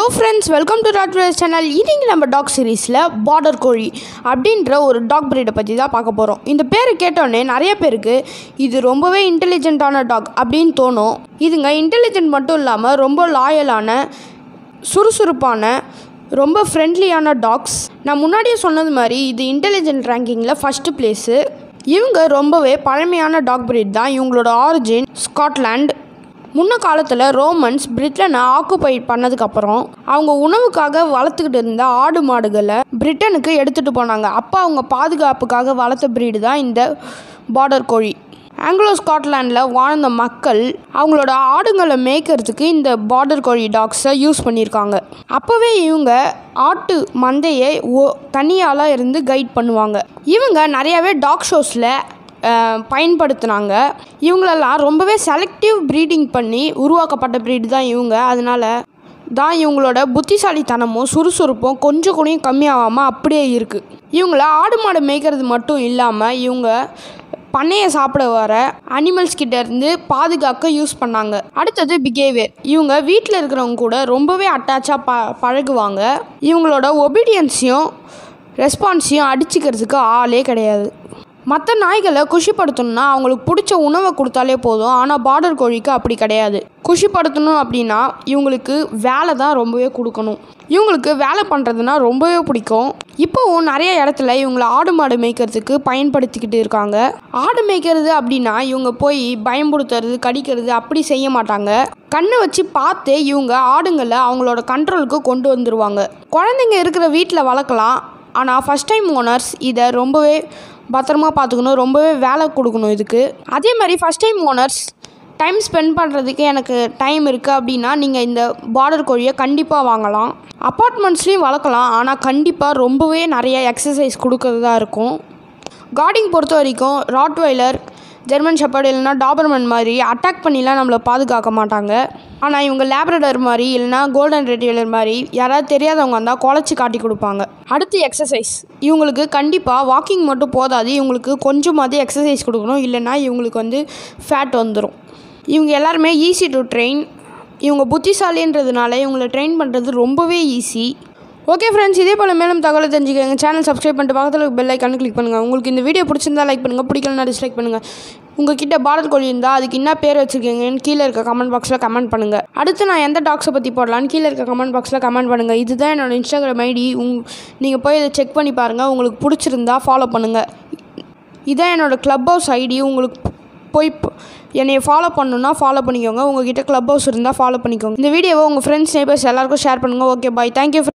friends welcome to dot channel இன்னைக்கு நம்ம talk சீரீஸில் பார்டர் கோழி அப்படின்ற ஒரு டாக் பிரீடை பற்றி தான் பார்க்க போகிறோம் இந்த பேர் கேட்டோடனே நிறைய பேருக்கு இது ரொம்பவே இன்டெலிஜென்ட்டான டாக் அப்படின்னு தோணும் இதுங்க இன்டெலிஜென்ட் மட்டும் இல்லாமல் ரொம்ப லாயலான சுறுசுறுப்பான ரொம்ப ஃப்ரெண்ட்லியான டாக்ஸ் நான் முன்னாடியே சொன்னது மாதிரி இது இன்டெலிஜென்ட் ரேங்கிங்கில் ஃபஸ்ட்டு பிளேஸு இவங்க ரொம்பவே பழமையான டாக் breed தான் இவங்களோட ஆரிஜின் ஸ்காட்லாண்ட் முன்ன காலத்தில் ரோமன்ஸ் பிரிட்டனை ஆக்குபை பண்ணதுக்கப்புறம் அவங்க உணவுக்காக வளர்த்துக்கிட்டு இருந்த ஆடு மாடுகளை பிரிட்டனுக்கு எடுத்துகிட்டு போனாங்க அப்போ அவங்க பாதுகாப்புக்காக வளர்த்த பிரீடு தான் இந்த பார்டர் கோழி ஆங்கிலோ ஸ்காட்லாண்டில் வாழ்ந்த மக்கள் அவங்களோட ஆடுங்களை மேய்க்கிறதுக்கு இந்த பார்டர் கோழி டாக்ஸை யூஸ் பண்ணியிருக்காங்க அப்போவே இவங்க ஆட்டு மந்தையை ஓ தனியாளாக இருந்து கைட் பண்ணுவாங்க இவங்க நிறையாவே டாக் ஷோஸில் பயன்படுத்தினாங்க இவங்களெல்லாம் ரொம்பவே செலக்டிவ் ப்ரீடிங் பண்ணி உருவாக்கப்பட்ட ப்ரீடு தான் இவங்க அதனால தான் இவங்களோட புத்திசாலித்தனமும் சுறுசுறுப்பும் கொஞ்சம் கூடயும் கம்மியாகாமல் அப்படியே இருக்குது இவங்கள ஆடு மாடு மேய்க்கிறது மட்டும் இல்லாமல் இவங்க பண்ணையை சாப்பிட வர அனிமல்ஸ் கிட்ட இருந்து பாதுகாக்க யூஸ் பண்ணாங்க அடுத்தது பிஹேவியர் இவங்க வீட்டில் இருக்கிறவங்க கூட ரொம்பவே அட்டாச்சாக ப பழகுவாங்க இவங்களோட ஒபீடியன்ஸையும் ரெஸ்பான்ஸையும் அடிச்சுக்கிறதுக்கு ஆளே கிடையாது மற்ற நாய்களை குஷிப்படுத்தணும்னா அவங்களுக்கு பிடிச்ச உணவை கொடுத்தாலே போதும் ஆனால் பார்டர் கோழிக்கு அப்படி கிடையாது குஷிப்படுத்தணும் அப்படின்னா இவங்களுக்கு வேலை தான் ரொம்பவே கொடுக்கணும் இவங்களுக்கு வேலை பண்ணுறதுனா ரொம்பவே பிடிக்கும் இப்போவும் நிறைய இடத்துல இவங்களை ஆடு மாடு மேய்க்கிறதுக்கு பயன்படுத்திக்கிட்டு இருக்காங்க ஆடு மேய்க்கிறது அப்படின்னா இவங்க போய் பயம்படுத்துறது கடிக்கிறது அப்படி செய்ய மாட்டாங்க கண்ணை வச்சு பார்த்து இவங்க ஆடுங்களை அவங்களோட கண்ட்ரோலுக்கு கொண்டு வந்துடுவாங்க குழந்தைங்க இருக்கிற வீட்டில் வளர்க்கலாம் ஆனால் ஃபஸ்ட் டைம் ஓனர்ஸ் இதை ரொம்பவே பத்திரமா பார்த்துக்கணும் ரொம்பவே வேலை கொடுக்கணும் இதுக்கு அதே மாதிரி first time owners time spend பண்ணுறதுக்கு எனக்கு டைம் இருக்குது அப்படின்னா நீங்கள் இந்த பார்டர் கோழியை கண்டிப்பாக வாங்கலாம் அப்பார்ட்மெண்ட்ஸ்லேயும் வளர்க்கலாம் ஆனால் கண்டிப்பாக ரொம்பவே நிறைய எக்ஸசைஸ் கொடுக்கறதா இருக்கும் கார்டிங் பொறுத்த வரைக்கும் ராட்வைலர் ஜெர்மன் ஷெப்பர்டு இல்லைனா டாபர்மன் மாதிரி அட்டாக் பண்ணிலாம் நம்மளை பாதுகாக்க மாட்டாங்க ஆனால் இவங்க லேப்ரடர் மாதிரி இல்லைனா கோல்டன் ரெட்டிவலர் மாதிரி யாராவது தெரியாதவங்க வந்தால் குழச்சி காட்டி கொடுப்பாங்க அடுத்து எக்ஸசைஸ் இவங்களுக்கு கண்டிப்பாக வாக்கிங் மட்டும் போதாது இவங்களுக்கு கொஞ்சமாவது எக்ஸசைஸ் கொடுக்கணும் இல்லைன்னா இவங்களுக்கு வந்து ஃபேட் வந்துடும் இவங்க எல்லாருமே ஈஸி டு ட்ரெயின் இவங்க புத்திசாலின்றதுனால இவங்களை ட்ரெயின் பண்ணுறது ரொம்பவே ஈஸி ஓகே ஃப்ரெண்ட்ஸ் இதே போல் மேலும் தகவலை தெரிஞ்சுக்க எங்கள் சேனல் சப்ஸ்கிரைப் பண்ணிட்டு பக்கத்தில் பெல் ஐக்கானு கிளிக் பண்ணுங்கள் உங்களுக்கு இந்த வீடியோ பிடிச்சிருந்தா லைக் பண்ணுங்கள் பிடிக்கலனா டிஸ்லைக் பண்ணுங்கள் உங்கள் கிட்ட பார்டர் கோழி இருந்தால் அதுக்கு என்ன பேர் வச்சுருக்கீங்கன்னு கீழே இருக்க கமெண்ட் பாக்ஸில் கமெண்ட் பண்ணுங்கள் அடுத்து நான் எந்த டாக்ஸை பற்றி போடலான்னு கீழே இருக்க கமெண்ட் பாக்ஸில் கமெண்ட் பண்ணுங்கள் இதுதான் என்னோட இன்ஸ்டாகிராம் ஐடி உங் நீங்கள் போய் இதை செக் பண்ணி பாருங்கள் உங்களுக்கு பிடிச்சிருந்தா ஃபாலோ பண்ணுங்கள் இதான் என்னோடய க்ளப் ஹவுஸ் ஐடி உங்களுக்கு போய் ப- என்னைய ஃபாலோ பண்ணணுன்னா ஃபாலோ பண்ணிக்கோங்க உங்ககிட்ட க்ளப் ஹவுஸ் இருந்தால் ஃபாலோ பண்ணிக்கோங்க இந்த வீடியோவை உங்கள் ஃப்ரெண்ட்ஸ் நெய்பர்ஸ் எல்லாருக்கும் ஷேர் பண்ணுங்கள் ஓகே பாய் தேங்க்யூ